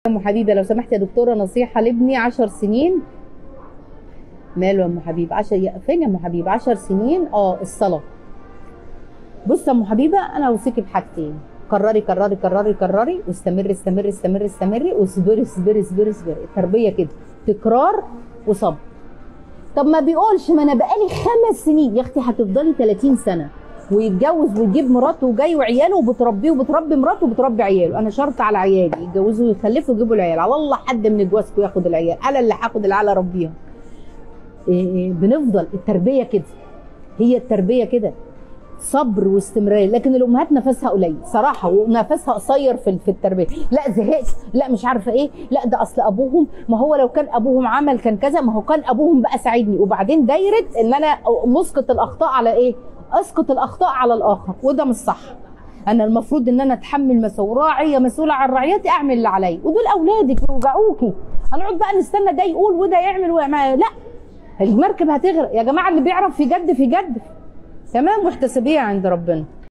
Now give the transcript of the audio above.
ام حبيبه لو سمحت يا دكتوره نصيحه لابني 10 سنين ماله يا ام حبيب 10 فين يا ام حبيب 10 سنين اه الصلاه بص يا ام حبيبه انا اوصيكي بحاجتين كرري كرري كرري كرري واستمري استمري استمري استمري واصبري اصبري اصبري اصبري التربيه كده تكرار وصبر طب ما بيقولش ما انا بقالي خمس سنين يا اختي هتفضلي 30 سنه ويتجوز ويجيب مراته وجاي وعياله وبتربيه وبتربي مراته وبتربي عياله انا شرط على عيالي يتجوزوا ويخلفوا ويجيبوا العيال على الله حد من جوازكم ياخد العيال انا اللي هاخد العيال اربيها إيه إيه بنفضل التربيه كده هي التربيه كده صبر واستمرار لكن الامهات نفسها قليل صراحه ونفسها قصير في في التربيه لا زهقت لا مش عارفه ايه لا ده اصل ابوهم ما هو لو كان ابوهم عمل كان كذا ما هو كان ابوهم بقى ساعدني وبعدين دايره ان انا مسقط الاخطاء على ايه اسقط الاخطاء على الاخر وده مش صح انا المفروض ان انا اتحمل مسؤوليه راعيه مسؤوله عن رعيتي اعمل اللي عليا ودول اولادك يوجعوكي هنقعد بقى نستنى ده يقول وده يعمل ويعمل لا المركب هتغرق يا جماعه اللي بيعرف في جد في جد تمام واحتسبيه عند ربنا